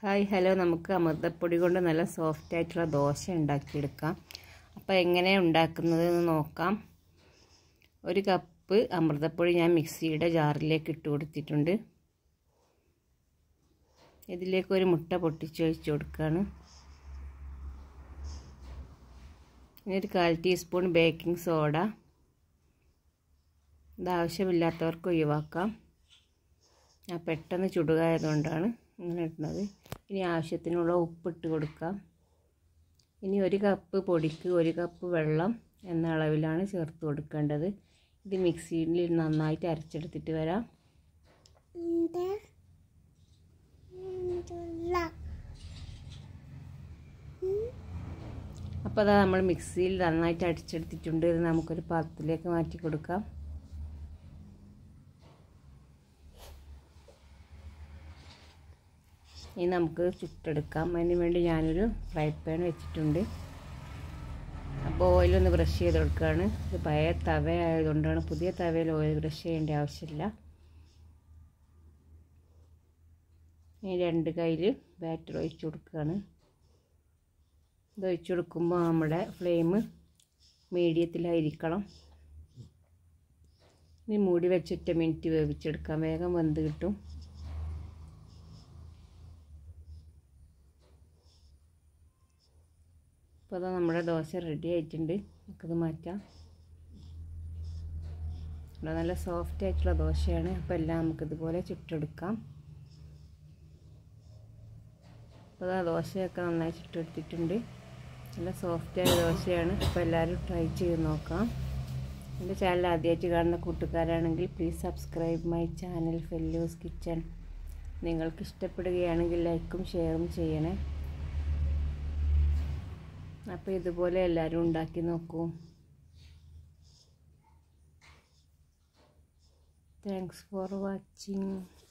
hi hello നമുക്ക് അമൃതപ്പൊടി കൊണ്ട് നല്ല സോഫ്റ്റ് ആയിട്ടുള്ള ദോശ ഉണ്ടാക്കിയെടുക്കാം അപ്പോൾ എങ്ങനെയാണ് ഉണ്ടാക്കുന്നത് എന്ന് നോക്കാം ഒരു കപ്പ് അമൃതപ്പൊടി ഞാൻ മിക്സിയുടെ ജാറിലേക്ക് ഇട്ട് കൊടുത്തിട്ടുണ്ട് ഇതിലേക്ക് ഒരു മുട്ട പൊട്ടിച്ച് ഒഴിച്ച് കൊടുക്കുകയാണ് ഇനി ഒരു കാൽ ടീസ്പൂൺ ബേക്കിംഗ് സോഡ ഇത് ആവശ്യമില്ലാത്തവർക്ക് ഒഴിവാക്കാം ഞാൻ പെട്ടെന്ന് ചുടുകായതുകൊണ്ടാണ് ഇങ്ങനെ ഇടുന്നത് ഇനി ആവശ്യത്തിനുള്ള ഉപ്പിട്ട് കൊടുക്കാം ഇനി ഒരു കപ്പ് പൊടിക്ക് ഒരു കപ്പ് വെള്ളം എന്ന അളവിലാണ് ചേർത്ത് കൊടുക്കേണ്ടത് ഇത് മിക്സിയിൽ നന്നായിട്ട് അരച്ചെടുത്തിട്ട് വരാം അപ്പോൾ അതാ നമ്മൾ മിക്സിയിൽ നന്നായിട്ട് അടിച്ചെടുത്തിട്ടുണ്ട് ഇത് നമുക്കൊരു പാത്രത്തിലേക്ക് മാറ്റി കൊടുക്കാം ഇനി നമുക്ക് ചുട്ടെടുക്കാം അതിന് വേണ്ടി ഞാനൊരു ഫ്രൈ പാൻ വെച്ചിട്ടുണ്ട് അപ്പോൾ ഓയിലൊന്ന് ബ്രഷ് ചെയ്ത് കൊടുക്കുകയാണ് ഇത് പഴയ തവ ആയതുകൊണ്ടാണ് പുതിയ തവയിൽ ഓയിൽ ബ്രഷ് ചെയ്യേണ്ട ആവശ്യമില്ല ഇനി രണ്ട് കയ്യിൽ ബാറ്റർ ഒഴിച്ച് കൊടുക്കുകയാണ് ഇത് ഒഴിച്ച് കൊടുക്കുമ്പോൾ നമ്മുടെ ഫ്ലെയിം മീഡിയത്തിലായിരിക്കണം ഇനി മൂടി വെച്ചിട്ട് മിനിറ്റ് വേവിച്ചെടുക്കാം വേഗം വെന്ത് കിട്ടും അപ്പോൾ അതാ നമ്മുടെ ദോശ റെഡി ആയിട്ടുണ്ട് നമുക്കത് മാറ്റാം നല്ല സോഫ്റ്റ് ആയിട്ടുള്ള ദോശയാണ് അപ്പോൾ എല്ലാം നമുക്കിതുപോലെ ചുട്ടെടുക്കാം അപ്പോൾ ആ ദോശയൊക്കെ നന്നായി ചുട്ടെടുത്തിട്ടുണ്ട് നല്ല സോഫ്റ്റായ ദോശയാണ് അപ്പോൾ എല്ലാവരും ട്രൈ ചെയ്ത് നോക്കാം എൻ്റെ ചാനൽ ആദ്യമായിട്ട് കാണുന്ന കൂട്ടുകാരാണെങ്കിൽ please subscribe my channel fellows kitchen നിങ്ങൾക്ക് ഇഷ്ടപ്പെടുകയാണെങ്കിൽ ലൈക്കും ഷെയറും ചെയ്യണേ അപ്പോൾ ഇതുപോലെ എല്ലാവരും ഉണ്ടാക്കി നോക്കൂ താങ്ക്സ് ഫോർ വാച്ചിങ്